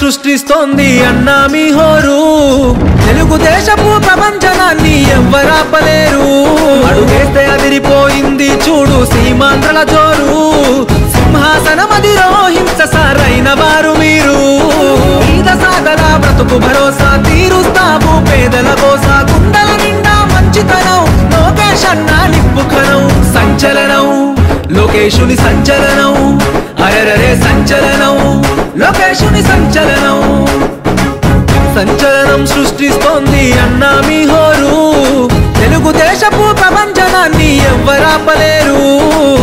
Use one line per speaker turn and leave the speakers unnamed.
సృష్టిస్తోంది అన్నా మీ హోరు తెలుగుదేశపు ప్రపంచనాన్ని ఎవ్వరాపలేరు అడుగేస్తే అదిరిపోయింది చూడు సీమాంధ్రల జోరు సింహాసనం అధిరోహించ సారైన వారు మీరు ఈద సాగల బ్రతుకు భరోసా తీరుస్తావు పేదల కోసా గుండెల నిండా మంచితనం లోకేష్ అన్నా నిప్పుఖనం సంచలనం లోకేశుని సంచలనం అరరరే సంచలనం లోకేశుని సంచలనం సంచలనం సృష్టిస్తోంది అన్నా మీ హోరు తెలుగుదేశపు ప్రపంచనాన్ని ఎవ్వరాపలేరు